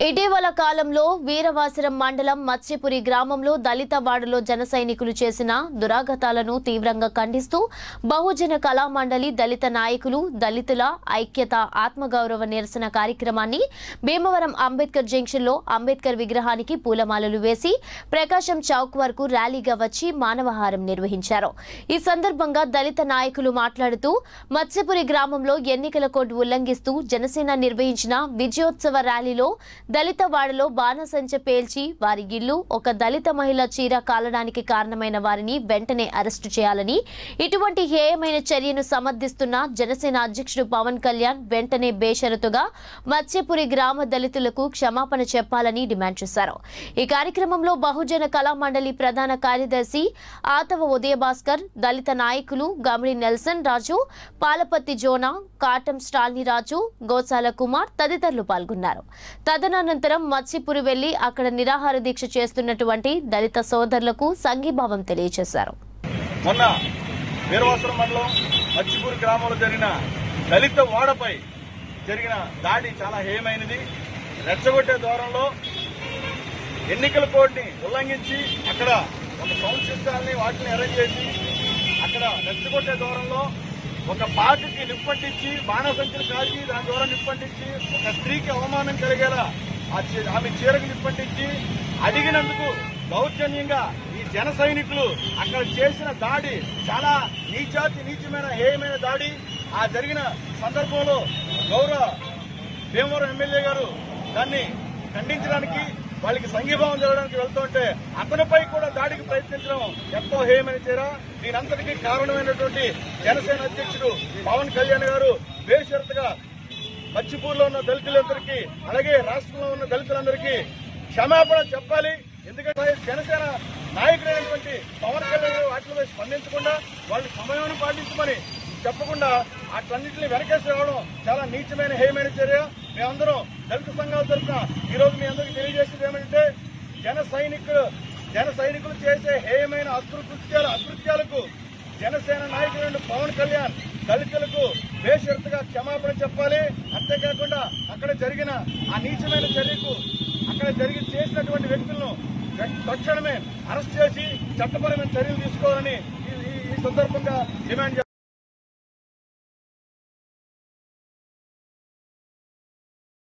ఇటీవల కాలంలో వీరవాసరం మండలం మత్స్యపురి గ్రామంలో దళిత వాడలో జన సైనికులు చేసిన దురాగతాలను తీవ్రంగా ఖండిస్తూ బహుజన కళామండలి దళిత నాయకులు దళితుల ఐక్యత ఆత్మగౌరవ నిరసన కార్యక్రమాన్ని భీమవరం అంబేద్కర్ జంక్షన్ లో అంబేద్కర్ విగ్రహానికి పూలమాలలు వేసి ప్రకాశం చౌక్ వరకు ర్యాలీగా వచ్చి మానవహారం నిర్వహించారు ఈ సందర్భంగా దళిత నాయకులు మాట్లాడుతూ మత్స్యపురి గ్రామంలో ఎన్నికల కోడ్ ఉల్లంఘిస్తూ జనసేన నిర్వహించిన విజయోత్సవ ర్యాలీలో దళిత వాడలో బాణసంచ పేల్చి వారి ఇల్లు ఒక దళిత మహిళ చీర కాలడానికి కారణమైన వారిని వెంటనే అరెస్టు చేయాలని ఇటువంటి హేయమైన చర్యను సమర్థిస్తున్న జనసేన అధ్యక్షుడు పవన్ కళ్యాణ్ వెంటనే బేషరతుగా మత్స్యపురి గ్రామ దళితులకు క్షమాపణ చెప్పాలని డిమాండ్ చేశారు ఈ కార్యక్రమంలో బహుజన కళా మండలి ప్రధాన కార్యదర్శి ఆతవ ఉదయభాస్కర్ దళిత నాయకులు గమిడి నెల్సన్ రాజు పాలపత్తి జోనా కాటం స్టాలిని రాజు గోసాల కుమార్ తదితరులు పాల్గొన్నారు తదనంతరం మత్స్యపురి వెళ్లి అక్కడ నిరాహార దీక్ష చేస్తున్నటువంటి దళిత సోదరులకు సంఘీభావం తెలియజేశారు మొన్న వీరవాసరం మండలం మచ్చిపూర్ గ్రామంలో జరిగిన దళిత ఓడపై జరిగిన దాడి చాలా హేయమైనది రెచ్చగొట్టే దూరంలో ఎన్నికల కోడ్ని ఉల్లంఘించి అక్కడ ఒక సౌండ్ సిస్టాల్ని వాటిని అరేంజ్ చేసి అక్కడ రెచ్చగొట్టే దూరంలో ఒక పాటకి నిప్పంటించి బాణసంచులు కాల్చి దాని ద్వారా నిప్పంటించి ఒక స్త్రీకి అవమానం కలిగేలా ఆ చీ- ఆమె చీరకు నిప్పంటించి అడిగినందుకు దౌర్జన్యంగా ఈ జన సైనికులు అక్కడ చేసిన దాడి చాలా నీచాతి నీచమైన హేయమైన దాడి ఆ జరిగిన సందర్భంలో గౌరవ భీమవరం ఎమ్మెల్యే గారు దాన్ని ఖండించడానికి వాళ్ళకి సంఘీభావం జరగడానికి వెళ్తుంటే అతనిపై కూడా దాడికి ప్రయత్నించడం ఎంతో హేయమైన చర్య దీనంతటికీ కారణమైనటువంటి జనసేన అధ్యక్షుడు పవన్ కళ్యాణ్ గారు బేషరతుగా మచ్చిపూర్లో ఉన్న దళితులందరికీ అలాగే రాష్ట్రంలో ఉన్న దళితులందరికీ క్షమాపణ చెప్పాలి ఎందుకంటే జనసేన నాయకుడైనటువంటి పవన్ కళ్యాణ్ గారు వాటిలో స్పందించకుండా వాళ్ళు సమయాన్ని పాటించమని చెప్పకుండా వాటన్నింటిని వెనకేసి రావడం చాలా నీచమైన హేయమైన చర్య మేమందరం దళిత సంఘాల తరఫున ఈ రోజు మీ అందరికీ తెలియజేసేది ఏమంటే జన సైనికులు జన సైనికులు చేసే హేయమైన అకృత్యాల అకృత్యాలకు జనసేన నాయకుడు పవన్ కళ్యాణ్ దళితులకు బేషరతుగా క్షమాపణ చెప్పాలి అంతేకాకుండా అక్కడ జరిగిన ఆ నీచమైన చర్యకు అక్కడ జరిగి చేసినటువంటి వ్యక్తులను తక్షణమే అరెస్ట్ చేసి చట్టపరమైన చర్యలు తీసుకోవాలని ఈ- ఈ- ఈ సందర్భంగా డిమాండ్ చేస్తున్నాం